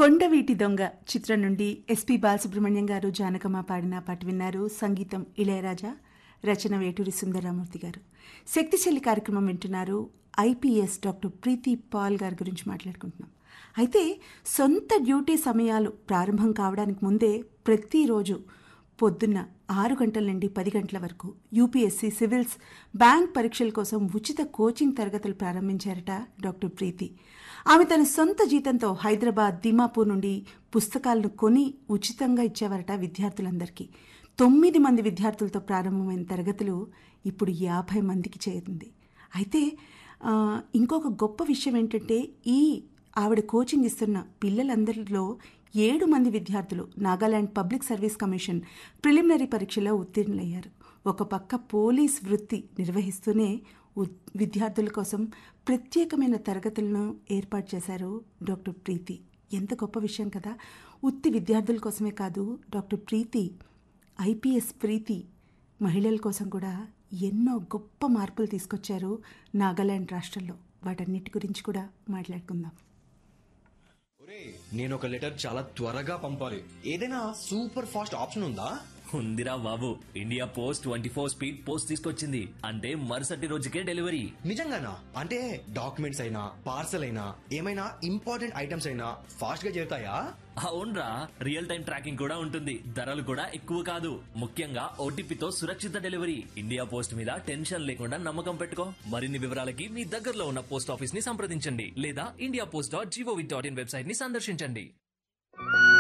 కొండవీటి దొంగ చిత్రం నుండి ఎస్పి బాలసుబ్రహ్మణ్యం గారు జానకమ్మ పాడిన పాట విన్నారు సంగీతం ఇళయరాజా రచన వేటూరి సుందరరామూర్తి గారు శక్తిశైలి కార్యక్రమం వింటున్నారు ఐపీఎస్ డాక్టర్ ప్రీతి పాల్ గారి గురించి మాట్లాడుకుంటున్నాం అయితే సొంత డ్యూటీ సమయాలు ప్రారంభం కావడానికి ముందే ప్రతిరోజు పొద్దున్న ఆరు గంటల నుండి పది గంటల వరకు యూపీఎస్సీ సివిల్స్ బ్యాంక్ పరీక్షల కోసం ఉచిత కోచింగ్ తరగతులు ప్రారంభించారట డాక్టర్ ప్రీతి ఆమె తన సొంత జీతంతో హైదరాబాద్ దిమాపూర్ నుండి పుస్తకాలను కొని ఉచితంగా ఇచ్చేవారట విద్యార్థులందరికీ తొమ్మిది మంది విద్యార్థులతో ప్రారంభమైన తరగతులు ఇప్పుడు యాభై మందికి చేరింది అయితే ఆ, ఇంకొక గొప్ప విషయం ఏంటంటే ఈ ఆవిడ కోచింగ్ ఇస్తున్న పిల్లలందరిలో ఏడు మంది విద్యార్థులు Nagaland public service commission preliminary పరీక్షలో ఉత్తీర్ణులయ్యారు ఒక పక్క పోలీస్ వృత్తి నిర్వహిస్తూనే ఉ- విద్యార్థుల కోసం ప్రత్యేకమైన తరగతులను ఏర్పాటు చేశారు డాక్టర్ ప్రీతి ఎంత గొప్ప విషయం కదా ఉత్తి విద్యార్థుల కోసమే కాదు డాక్టర్ ప్రీతి ఐపీఎస్ ప్రీతి మహిళల కోసం కూడా ఎన్నో గొప్ప మార్పులు తీసుకొచ్చారు నాగాలాండ్ రాష్ట్రంలో వాటన్నిటి గురించి కూడా మాట్లాడుకుందాం ఒరే నేను ఒక లెటర్ చాలా త్వరగా పంపాలి ఏదైనా సూపర్ ఫాస్ట్ ఆప్షన్ ఉందా ఉందిరా బాబు India post twenty four speed post తీసుకొచ్చింది అంటే మరుసటి రోజుకే డెలివరీ నిజంగానా అంటే డాక్యుమెంట్స్ అయినా పార్సల్ అయినా ఏమైనా ఇంపార్టెంట్ ఐటమ్స్ అయినా ఫాస్ట్ గా చేరుతాయా అవునరా రియల్ టైం ట్రాకింగ్ కూడా ఉంటుంది ధరలు కూడా ఎక్కువ కాదు ముఖ్యంగా ఓటీపీతో సురక్షిత డెలివరీ ఇండియా పోస్ట్ మీద టెన్షన్ లేకుండా నమ్మకం పెట్టుకో మరిన్ని వివరాలకి మీ దగ్గరలో ఉన్న పోస్ట్ ఆఫీస్ ని సంప్రదించండి లేదా India post dot GOV dot in website ని సందర్శించండి